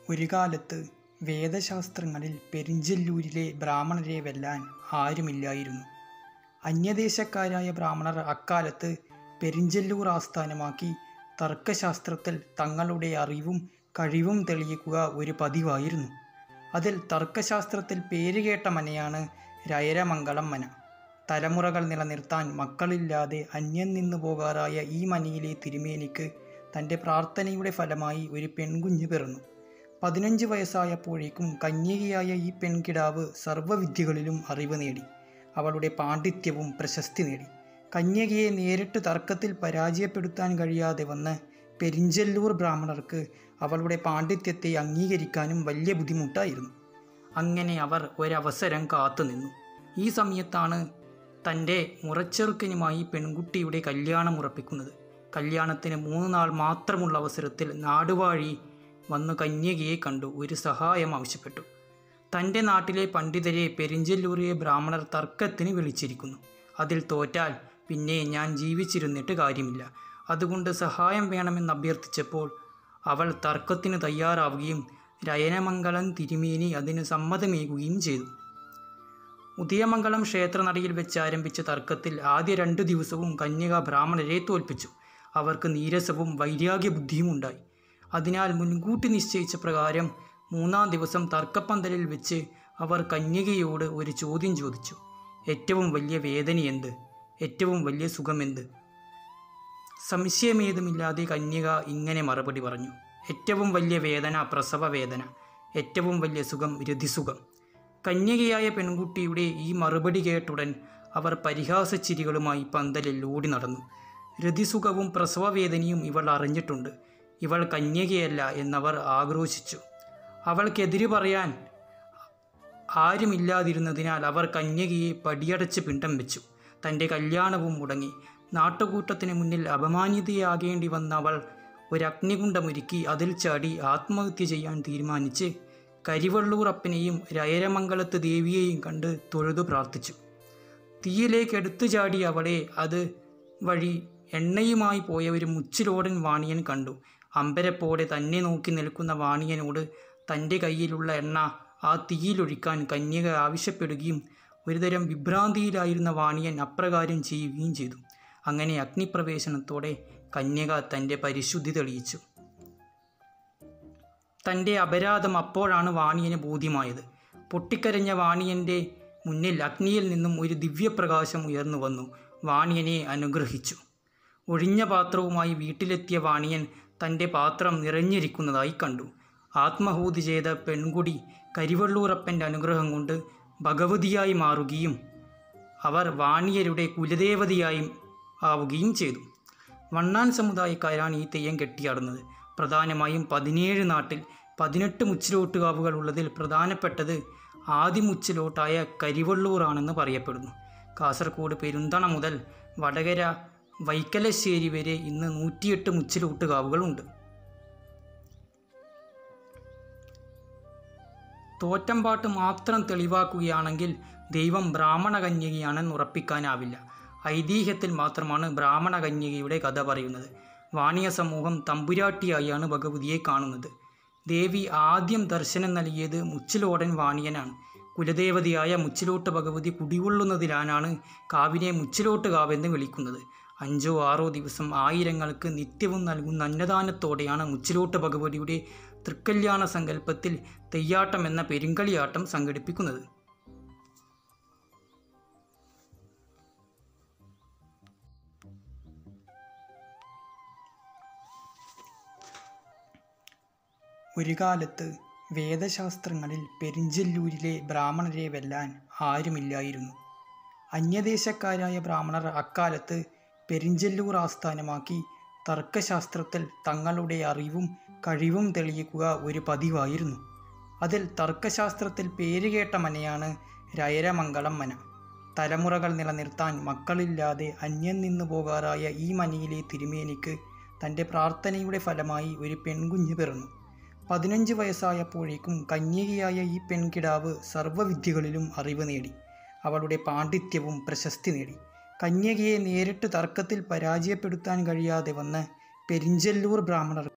ഒരു കാലത്ത് വേദശാസ്ത്രങ്ങളിൽ പെരിഞ്ചല്ലൂരിലെ ബ്രാഹ്മണരെ വെല്ലാൻ ആരുമില്ലായിരുന്നു അന്യദേശക്കാരായ ബ്രാഹ്മണർ അക്കാലത്ത് പെരിഞ്ചല്ലൂർ ആസ്ഥാനമാക്കി തർക്കശാസ്ത്രത്തിൽ തങ്ങളുടെ അറിവും കഴിവും തെളിയിക്കുക ഒരു പതിവായിരുന്നു അതിൽ തർക്കശാസ്ത്രത്തിൽ പേരുകേട്ട മനയാണ് രയരമംഗളം മന തലമുറകൾ നിലനിർത്താൻ മക്കളില്ലാതെ അന്യം നിന്നു പോകാറായ ഈ മനയിലെ തിരുമേനിക്ക് തൻ്റെ പ്രാർത്ഥനയുടെ ഫലമായി ഒരു പെൺകുഞ്ഞ് പിറന്നു പതിനഞ്ച് വയസ്സായപ്പോഴേക്കും കന്യകയായ ഈ പെൺകിടാവ് സർവ്വവിദ്യകളിലും അറിവ് നേടി അവളുടെ പാണ്ഡിത്യവും പ്രശസ്തി നേടി കന്യകയെ നേരിട്ട് തർക്കത്തിൽ പരാജയപ്പെടുത്താൻ കഴിയാതെ വന്ന് പെരിഞ്ചല്ലൂർ ബ്രാഹ്മണർക്ക് അവളുടെ പാണ്ഡിത്യത്തെ അംഗീകരിക്കാനും വലിയ ബുദ്ധിമുട്ടായിരുന്നു അങ്ങനെ അവർ ഒരവസരം കാത്തുനിന്നു ഈ സമയത്താണ് തൻ്റെ മുറച്ചെറുക്കനുമായി പെൺകുട്ടിയുടെ കല്യാണം ഉറപ്പിക്കുന്നത് കല്യാണത്തിന് മൂന്ന് നാൾ മാത്രമുള്ള അവസരത്തിൽ നാടുവാഴി വന്നു കന്യകയെ കണ്ടു ഒരു സഹായം ആവശ്യപ്പെട്ടു തൻ്റെ നാട്ടിലെ പണ്ഡിതരെ പെരിഞ്ചല്ലൂരിലെ ബ്രാഹ്മണർ തർക്കത്തിന് വിളിച്ചിരിക്കുന്നു അതിൽ തോറ്റാൽ പിന്നെ ഞാൻ ജീവിച്ചിരുന്നിട്ട് കാര്യമില്ല അതുകൊണ്ട് സഹായം വേണമെന്ന് അഭ്യർത്ഥിച്ചപ്പോൾ അവൾ തർക്കത്തിന് തയ്യാറാവുകയും രയനമംഗലം തിരുമേനി അതിന് സമ്മതമേകുകയും ചെയ്തു ഉദയമംഗലം ക്ഷേത്രനടയിൽ വെച്ച് ആരംഭിച്ച തർക്കത്തിൽ ആദ്യ രണ്ടു ദിവസവും കന്യക ബ്രാഹ്മണരെ തോൽപ്പിച്ചു അവർക്ക് നീരസവും വൈരാഗ്യ ബുദ്ധിയും ഉണ്ടായി അതിനാൽ മുൻകൂട്ടി നിശ്ചയിച്ച പ്രകാരം മൂന്നാം ദിവസം തർക്കപ്പന്തലിൽ വെച്ച് അവർ കന്യകയോട് ഒരു ചോദ്യം ചോദിച്ചു ഏറ്റവും വലിയ വേദന എന്ത് ഏറ്റവും വലിയ സുഖമെന്ത് സംശയമേതുമില്ലാതെ കന്യക ഇങ്ങനെ മറുപടി പറഞ്ഞു ഏറ്റവും വലിയ വേദന പ്രസവ വേദന ഏറ്റവും വലിയ സുഖം രതിസുഖം കന്യകയായ പെൺകുട്ടിയുടെ ഈ മറുപടി കേട്ടുടൻ അവർ പരിഹാസച്ചിരികളുമായി പന്തലിൽ ഓടി നടന്നു രതിസുഖവും പ്രസവവേദനയും ഇവൾ അറിഞ്ഞിട്ടുണ്ട് ഇവൾ കന്യകയല്ല എന്നവർ ആക്രോശിച്ചു അവൾക്കെതിര് പറയാൻ ആരുമില്ലാതിരുന്നതിനാൽ അവർ കന്യകയെ പടിയടച്ച് പിണ്ടം വെച്ചു തൻ്റെ കല്യാണവും മുടങ്ങി നാട്ടുകൂട്ടത്തിന് മുന്നിൽ അപമാനിതയാകേണ്ടി വന്ന അവൾ ഒരു അഗ്നികുണ്ഡമൊരുക്കി അതിൽ ചാടി ആത്മഹത്യ ചെയ്യാൻ തീരുമാനിച്ച് കരിവള്ളൂർ അപ്പനെയും രയരമംഗലത്ത് ദേവിയെയും കണ്ട് തൊഴുതു പ്രാർത്ഥിച്ചു തീയിലേക്ക് എടുത്തു ചാടി അവളെ അത് വഴി എണ്ണയുമായി പോയ ഒരു മുച്ചിലോടൻ വാണിയൻ കണ്ടു അമ്പരപ്പോടെ തന്നെ നോക്കി നിൽക്കുന്ന വാണിയനോട് തൻ്റെ കയ്യിലുള്ള എണ്ണ ആ തീയിലൊഴിക്കാൻ കന്യക ആവശ്യപ്പെടുകയും ഒരുതരം വിഭ്രാന്തിയിലായിരുന്ന വാണിയൻ അപ്രകാരം ചെയ്യുകയും ചെയ്തു അങ്ങനെ അഗ്നിപ്രവേശനത്തോടെ കന്യക തൻ്റെ പരിശുദ്ധി തെളിയിച്ചു തൻ്റെ അപരാധം അപ്പോഴാണ് വാണിയന് ബോധ്യമായത് പൊട്ടിക്കരഞ്ഞ വാണിയൻ്റെ മുന്നിൽ അഗ്നിയിൽ നിന്നും ഒരു ദിവ്യപ്രകാശം ഉയർന്നു വന്നു വാണിയനെ അനുഗ്രഹിച്ചു ഒഴിഞ്ഞ പാത്രവുമായി വീട്ടിലെത്തിയ വാണിയൻ തൻ്റെ പാത്രം നിറഞ്ഞിരിക്കുന്നതായി കണ്ടു ആത്മഹൂതി ചെയ്ത പെൺകുടി കരിവള്ളൂറപ്പൻ്റെ അനുഗ്രഹം കൊണ്ട് ഭഗവതിയായി മാറുകയും അവർ വാണിയരുടെ കുലദേവതയായി ആവുകയും ചെയ്തു വണ്ണാൻ സമുദായക്കാരാണ് ഈ തെയ്യം കെട്ടിയാടുന്നത് പ്രധാനമായും പതിനേഴ് നാട്ടിൽ പതിനെട്ട് മുച്ചിലോട്ടുകാവുകൾ ഉള്ളതിൽ പ്രധാനപ്പെട്ടത് ആദ്യ മുച്ചിലോട്ടായ കരിവള്ളൂറാണെന്ന് പറയപ്പെടുന്നു കാസർഗോഡ് പെരുന്തണ മുതൽ വടകര വൈക്കലശ്ശേരി വരെ ഇന്ന് നൂറ്റിയെട്ട് മുച്ചിലോട്ടുകാവുകളുണ്ട് തോറ്റമ്പാട്ട് മാത്രം തെളിവാക്കുകയാണെങ്കിൽ ദൈവം ബ്രാഹ്മണ കന്യകയാണെന്ന് ഉറപ്പിക്കാനാവില്ല ഐതിഹ്യത്തിൽ മാത്രമാണ് ബ്രാഹ്മണ കന്യകയുടെ കഥ പറയുന്നത് വാണിയ സമൂഹം തമ്പുരാട്ടിയായാണ് ഭഗവതിയെ കാണുന്നത് ദേവി ആദ്യം ദർശനം നൽകിയത് മുച്ചിലോടൻ വാണിയനാണ് കുലദേവതയായ മുച്ചിലോട്ട് ഭഗവതി കുടികൊള്ളുന്നതിലാണ് കാവിനെ മുച്ചിലോട്ട് കാവെന്ന് വിളിക്കുന്നത് അഞ്ചോ ആറോ ദിവസം ആയിരങ്ങൾക്ക് നിത്യവും നൽകുന്ന അന്നദാനത്തോടെയാണ് മുച്ചിലോട്ട് ഭഗവതിയുടെ തൃക്കല്യാണ സങ്കല്പത്തിൽ തെയ്യാട്ടം എന്ന പെരുങ്കളിയാട്ടം സംഘടിപ്പിക്കുന്നത് ഒരു കാലത്ത് വേദശാസ്ത്രങ്ങളിൽ പെരിഞ്ചല്ലൂരിലെ ബ്രാഹ്മണരെ വെല്ലാൻ ആരുമില്ലായിരുന്നു അന്യദേശക്കാരായ ബ്രാഹ്മണർ അക്കാലത്ത് പെരിഞ്ചല്ലൂർ ആസ്ഥാനമാക്കി തർക്കശാസ്ത്രത്തിൽ തങ്ങളുടെ അറിവും കഴിവും തെളിയിക്കുക ഒരു പതിവായിരുന്നു അതിൽ തർക്കശാസ്ത്രത്തിൽ പേരുകേട്ട മനയാണ് രയരമംഗളം മന തലമുറകൾ നിലനിർത്താൻ മക്കളില്ലാതെ അന്യം നിന്നു പോകാറായ ഈ മനയിലെ തിരുമേനിക്ക് തൻ്റെ പ്രാർത്ഥനയുടെ ഫലമായി ഒരു പെൺകുഞ്ഞ് പിറന്നു പതിനഞ്ച് വയസ്സായപ്പോഴേക്കും കന്യകയായ ഈ പെൺകിടാവ് സർവ്വവിദ്യകളിലും അറിവ് നേടി അവളുടെ പാണ്ഡിത്യവും പ്രശസ്തി നേടി കന്യകയെ നേരിട്ട് തർക്കത്തിൽ പരാജയപ്പെടുത്താൻ കഴിയാതെ വന്ന് പെരിഞ്ചല്ലൂർ ബ്രാഹ്മണർ